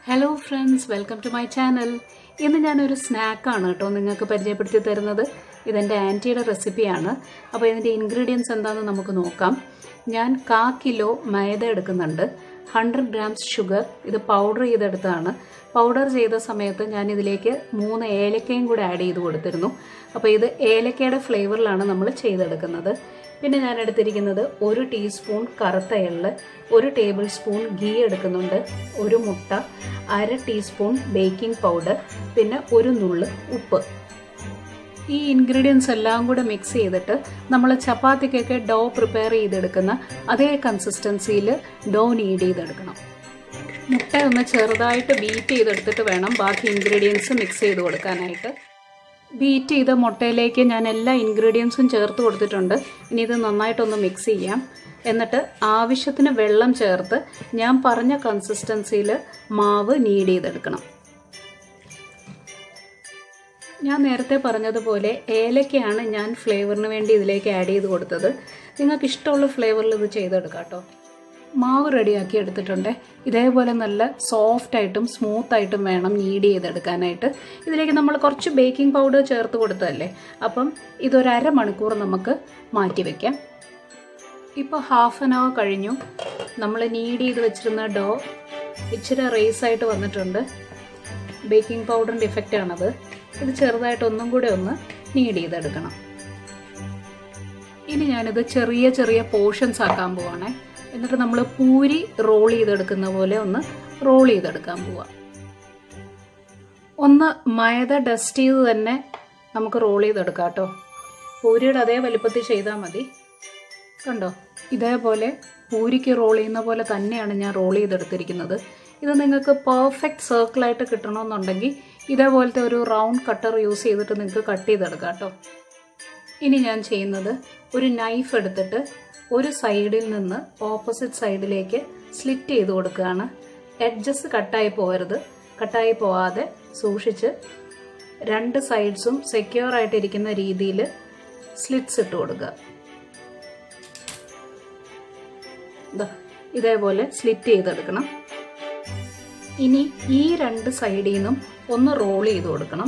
hello friends welcome to my channel ഇന്ന് ഞാനൊരു സ്നാക്കാണ് കേട്ടോ നിങ്ങൾക്ക് പരിചയപ്പെടുത്തി തരുന്നത് ഇതെൻ്റെ ആൻറ്റിയുടെ റെസിപ്പിയാണ് അപ്പോൾ ഇതിൻ്റെ ഇൻഗ്രീഡിയൻസ് എന്താണെന്ന് നമുക്ക് നോക്കാം ഞാൻ കാ കിലോ മൈദ എടുക്കുന്നുണ്ട് ഹൺഡ്രഡ് ഗ്രാംസ് ഷുഗർ ഇത് പൗഡർ ചെയ്തെടുത്തതാണ് പൗഡർ ചെയ്ത സമയത്ത് ഞാൻ ഇതിലേക്ക് മൂന്ന് ഏലക്കയും കൂടെ ആഡ് ചെയ്ത് കൊടുത്തിരുന്നു അപ്പോൾ ഇത് ഏലക്കയുടെ ഫ്ലേവറിലാണ് നമ്മൾ ചെയ്തെടുക്കുന്നത് പിന്നെ ഞാൻ എടുത്തിരിക്കുന്നത് ഒരു ടീസ്പൂൺ കറുത്ത എള്ള് ഒരു ടേബിൾ സ്പൂൺ ഗീ എടുക്കുന്നുണ്ട് ഒരു മുട്ട അര ടീസ്പൂൺ ബേക്കിംഗ് പൗഡർ പിന്നെ ഒരു നുള്ള് ഉപ്പ് ഈ ഇൻഗ്രീഡിയൻസ് എല്ലാം കൂടെ മിക്സ് ചെയ്തിട്ട് നമ്മൾ ചപ്പാത്തിക്കൊക്കെ ഡോ പ്രിപ്പയർ ചെയ്തെടുക്കുന്ന അതേ കൺസിസ്റ്റൻസിയിൽ ഡോ നീഡ് ചെയ്തെടുക്കണം മുട്ട ഒന്ന് ചെറുതായിട്ട് ബീറ്റ് ചെയ്തെടുത്തിട്ട് വേണം ബാക്കി ഇൻഗ്രീഡിയൻസ് മിക്സ് ചെയ്ത് കൊടുക്കാനായിട്ട് ബീറ്റ് ചെയ്ത മുട്ടയിലേക്ക് ഞാൻ എല്ലാ ഇൻഗ്രീഡിയൻസും ചേർത്ത് കൊടുത്തിട്ടുണ്ട് ഇനി ഇത് നന്നായിട്ടൊന്ന് മിക്സ് ചെയ്യാം എന്നിട്ട് ആവശ്യത്തിന് വെള്ളം ചേർത്ത് ഞാൻ പറഞ്ഞ കൺസിസ്റ്റൻസിയിൽ മാവ് നീഡ് ചെയ്തെടുക്കണം ഞാൻ നേരത്തെ പറഞ്ഞതുപോലെ ഏലക്കയാണ് ഞാൻ ഫ്ലേവറിന് വേണ്ടി ഇതിലേക്ക് ആഡ് ചെയ്ത് കൊടുത്തത് നിങ്ങൾക്ക് ഇഷ്ടമുള്ള ഫ്ലേവറിൽ ഇത് ചെയ്തെടുക്കാം കേട്ടോ മാവ് റെഡിയാക്കി എടുത്തിട്ടുണ്ട് ഇതേപോലെ നല്ല സോഫ്റ്റ് ആയിട്ടും സ്മൂത്ത് ആയിട്ടും വേണം നീഡ് ചെയ്തെടുക്കാനായിട്ട് ഇതിലേക്ക് നമ്മൾ കുറച്ച് ബേക്കിംഗ് പൗഡർ ചേർത്ത് കൊടുത്തതല്ലേ അപ്പം ഇതൊരു അരമണിക്കൂർ നമുക്ക് മാറ്റി വയ്ക്കാം ഇപ്പോൾ ഹാഫ് ആൻ അവർ കഴിഞ്ഞു നമ്മൾ നീഡ് ചെയ്ത് വെച്ചിരുന്ന ഡോ ഇച്ചിരി റേസ് ആയിട്ട് വന്നിട്ടുണ്ട് ബേക്കിംഗ് പൗഡറിൻ്റെ ഇഫക്റ്റ് ആണത് ഇത് ചെറുതായിട്ട് ഒന്നും കൂടെ ഒന്ന് നീഡ് ചെയ്തെടുക്കണം ഇനി ഞാനിത് ചെറിയ ചെറിയ പോർഷൻസ് ആക്കാൻ പോവാണേ എന്നിട്ട് നമ്മൾ പൂരി റോൾ ചെയ്തെടുക്കുന്ന പോലെ ഒന്ന് റോൾ ചെയ്തെടുക്കാൻ പോവാം ഒന്ന് മൈദ ഡസ്റ്റ് ചെയ്ത് തന്നെ നമുക്ക് റോൾ ചെയ്തെടുക്കാം കേട്ടോ പൂരിയുടെ അതേ വലിപ്പത്തിൽ ചെയ്താൽ മതി കണ്ടോ ഇതേപോലെ പൂരിക്ക് റോൾ ചെയ്യുന്ന പോലെ തന്നെയാണ് ഞാൻ റോൾ ചെയ്തെടുത്തിരിക്കുന്നത് ഇത് നിങ്ങൾക്ക് പെർഫെക്റ്റ് സർക്കിളായിട്ട് കിട്ടണമെന്നുണ്ടെങ്കിൽ ഇതേപോലത്തെ ഒരു റൗണ്ട് കട്ടർ യൂസ് ചെയ്തിട്ട് നിങ്ങൾക്ക് കട്ട് ചെയ്തെടുക്കാം കേട്ടോ ഇനി ഞാൻ ചെയ്യുന്നത് ഒരു നൈഫ് എടുത്തിട്ട് ഒരു സൈഡിൽ നിന്ന് ഓപ്പോസിറ്റ് സൈഡിലേക്ക് സ്ലിറ്റ് ചെയ്ത് കൊടുക്കുകയാണ് എഡ്ജസ് കട്ടായി പോകരുത് കട്ടായി പോവാതെ സൂക്ഷിച്ച് രണ്ട് സൈഡ്സും സെക്യൂർ ആയിട്ടിരിക്കുന്ന രീതിയിൽ സ്ലിറ്റ്സ് ഇട്ട് കൊടുക്കുക ഇതേപോലെ സ്ലിറ്റ് ചെയ്തെടുക്കണം ഇനി ഈ രണ്ട് സൈഡിൽ നിന്നും ഒന്ന് റോൾ ചെയ്ത് കൊടുക്കണം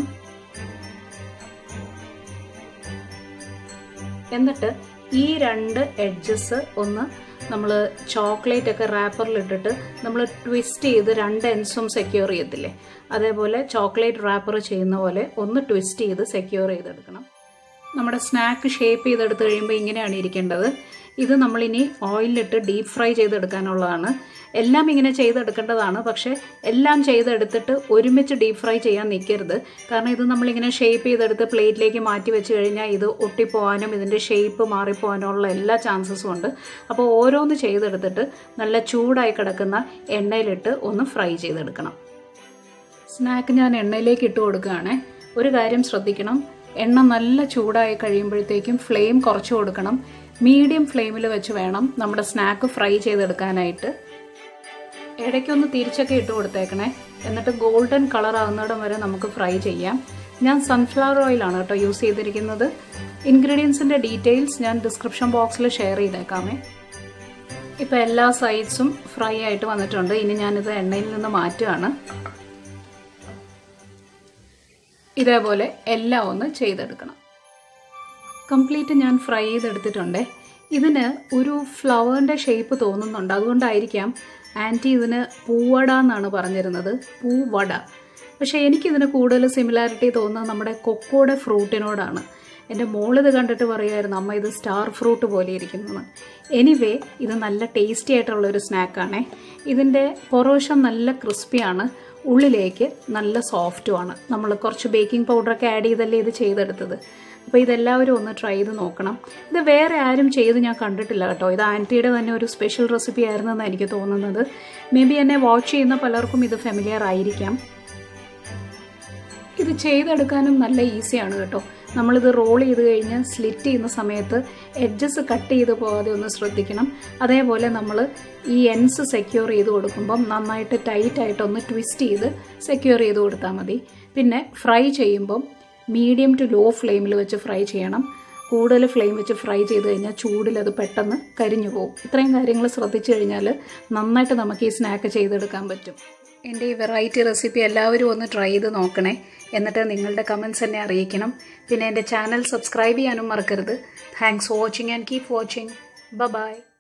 എന്നിട്ട് ഈ രണ്ട് എഡ്ജസ് ഒന്ന് നമ്മൾ ചോക്ലേറ്റ് ഒക്കെ റാപ്പറിൽ ഇട്ടിട്ട് നമ്മൾ ട്വിസ്റ്റ് ചെയ്ത് രണ്ട് എൻസും സെക്യൂർ ചെയ്യത്തില്ലേ അതേപോലെ ചോക്ലേറ്റ് റാപ്പർ ചെയ്യുന്ന പോലെ ഒന്ന് ട്വിസ്റ്റ് ചെയ്ത് സെക്യൂർ ചെയ്തെടുക്കണം നമ്മുടെ സ്നാക്ക് ഷേപ്പ് ചെയ്തെടുത്ത് കഴിയുമ്പോൾ ഇങ്ങനെയാണ് ഇരിക്കേണ്ടത് ഇത് നമ്മളിനി ഓയിലിട്ട് ഡീപ്പ് ഫ്രൈ ചെയ്തെടുക്കാനുള്ളതാണ് എല്ലാം ഇങ്ങനെ ചെയ്തെടുക്കേണ്ടതാണ് പക്ഷേ എല്ലാം ചെയ്തെടുത്തിട്ട് ഒരുമിച്ച് ഡീപ്പ് ഫ്രൈ ചെയ്യാൻ നിൽക്കരുത് കാരണം ഇത് നമ്മളിങ്ങനെ ഷേപ്പ് ചെയ്തെടുത്ത് പ്ലേറ്റിലേക്ക് മാറ്റി വെച്ച് കഴിഞ്ഞാൽ ഇത് ഒട്ടിപ്പോകാനും ഇതിൻ്റെ ഷേപ്പ് മാറിപ്പോകാനുള്ള എല്ലാ ചാൻസസും ഉണ്ട് അപ്പോൾ ഓരോന്ന് ചെയ്തെടുത്തിട്ട് നല്ല ചൂടായി കിടക്കുന്ന എണ്ണയിലിട്ട് ഒന്ന് ഫ്രൈ ചെയ്തെടുക്കണം സ്നാക്ക് ഞാൻ എണ്ണയിലേക്ക് ഇട്ട് കൊടുക്കുകയാണേ ഒരു കാര്യം ശ്രദ്ധിക്കണം എണ്ണ നല്ല ചൂടായി കഴിയുമ്പോഴത്തേക്കും ഫ്ലെയിം കുറച്ച് കൊടുക്കണം മീഡിയം ഫ്ലെയിമിൽ വെച്ച് വേണം നമ്മുടെ സ്നാക്ക് ഫ്രൈ ചെയ്തെടുക്കാനായിട്ട് ഇടയ്ക്കൊന്ന് തിരിച്ചൊക്കെ ഇട്ട് കൊടുത്തേക്കണേ എന്നിട്ട് ഗോൾഡൻ കളർ ആകുന്നിടം വരെ നമുക്ക് ഫ്രൈ ചെയ്യാം ഞാൻ സൺഫ്ലവർ ഓയിലാണ് കേട്ടോ യൂസ് ചെയ്തിരിക്കുന്നത് ഇൻഗ്രീഡിയൻസിൻ്റെ ഡീറ്റെയിൽസ് ഞാൻ ഡിസ്ക്രിപ്ഷൻ ബോക്സിൽ ഷെയർ ചെയ്തേക്കാമേ ഇപ്പോൾ എല്ലാ സൈഡ്സും ഫ്രൈ ആയിട്ട് വന്നിട്ടുണ്ട് ഇനി ഞാനിത് എണ്ണയിൽ നിന്ന് മാറ്റുകയാണ് ഇതേപോലെ എല്ലാം ഒന്ന് ചെയ്തെടുക്കണം കംപ്ലീറ്റ് ഞാൻ ഫ്രൈ ചെയ്തെടുത്തിട്ടുണ്ട് ഇതിന് ഒരു ഫ്ലവറിൻ്റെ ഷേപ്പ് തോന്നുന്നുണ്ട് അതുകൊണ്ടായിരിക്കാം ആൻറ്റി ഇതിന് പൂവട എന്നാണ് പറഞ്ഞിരുന്നത് പൂവട പക്ഷേ എനിക്കിതിന് കൂടുതൽ സിമിലാരിറ്റി തോന്നുന്നത് നമ്മുടെ കൊക്കോയുടെ ഫ്രൂട്ടിനോടാണ് എൻ്റെ മോളിത് കണ്ടിട്ട് പറയുമായിരുന്നു അമ്മ ഇത് സ്റ്റാർ ഫ്രൂട്ട് പോലെ ഇരിക്കുന്നു എനിവേ ഇത് നല്ല ടേസ്റ്റി ആയിട്ടുള്ള ഒരു സ്നാക്കാണേ ഇതിൻ്റെ പൊറോഷം നല്ല ക്രിസ്പിയാണ് ഉള്ളിലേക്ക് നല്ല സോഫ്റ്റുമാണ് നമ്മൾ കുറച്ച് ബേക്കിംഗ് പൗഡറൊക്കെ ആഡ് ചെയ്തല്ലേ ഇത് ചെയ്തെടുത്തത് അപ്പോൾ ഇതെല്ലാവരും ഒന്ന് ട്രൈ ചെയ്ത് നോക്കണം ഇത് വേറെ ആരും ചെയ്ത് ഞാൻ കണ്ടിട്ടില്ല കേട്ടോ ഇത് ആൻറ്റിയുടെ തന്നെ ഒരു സ്പെഷ്യൽ റെസിപ്പി ആയിരുന്നെന്നാണ് എനിക്ക് തോന്നുന്നത് മേ ബി എന്നെ വാച്ച് ചെയ്യുന്ന പലർക്കും ഇത് ഫെമിലിയർ ആയിരിക്കാം ഇത് ചെയ്തെടുക്കാനും നല്ല ഈസിയാണ് കേട്ടോ നമ്മളിത് റോൾ ചെയ്ത് കഴിഞ്ഞ് സ്ലിറ്റ് ചെയ്യുന്ന സമയത്ത് എഡ്ജസ് കട്ട് ചെയ്ത് പോകാതെ ഒന്ന് ശ്രദ്ധിക്കണം അതേപോലെ നമ്മൾ ഈ എൻസ് സെക്യൂർ ചെയ്ത് കൊടുക്കുമ്പം നന്നായിട്ട് ടൈറ്റ് ആയിട്ട് ഒന്ന് ട്വിസ്റ്റ് ചെയ്ത് സെക്യൂർ ചെയ്ത് കൊടുത്താൽ മതി പിന്നെ ഫ്രൈ ചെയ്യുമ്പം മീഡിയം ടു ലോ ഫ്ലെയിമിൽ വെച്ച് ഫ്രൈ ചെയ്യണം കൂടുതൽ ഫ്ലെയിം വെച്ച് ഫ്രൈ ചെയ്ത് കഴിഞ്ഞാൽ ചൂടിൽ അത് പെട്ടെന്ന് കരിഞ്ഞു പോകും ഇത്രയും കാര്യങ്ങൾ ശ്രദ്ധിച്ചു കഴിഞ്ഞാൽ നന്നായിട്ട് നമുക്ക് ഈ സ്നാക്ക് ചെയ്തെടുക്കാൻ പറ്റും എൻ്റെ ഈ വെറൈറ്റി റെസിപ്പി എല്ലാവരും ഒന്ന് ട്രൈ ചെയ്ത് നോക്കണേ എന്നിട്ട് നിങ്ങളുടെ കമൻസ് എന്നെ അറിയിക്കണം പിന്നെ എൻ്റെ ചാനൽ സബ്സ്ക്രൈബ് ചെയ്യാനും മറക്കരുത് thanks for watching and keep watching ബ ബൈ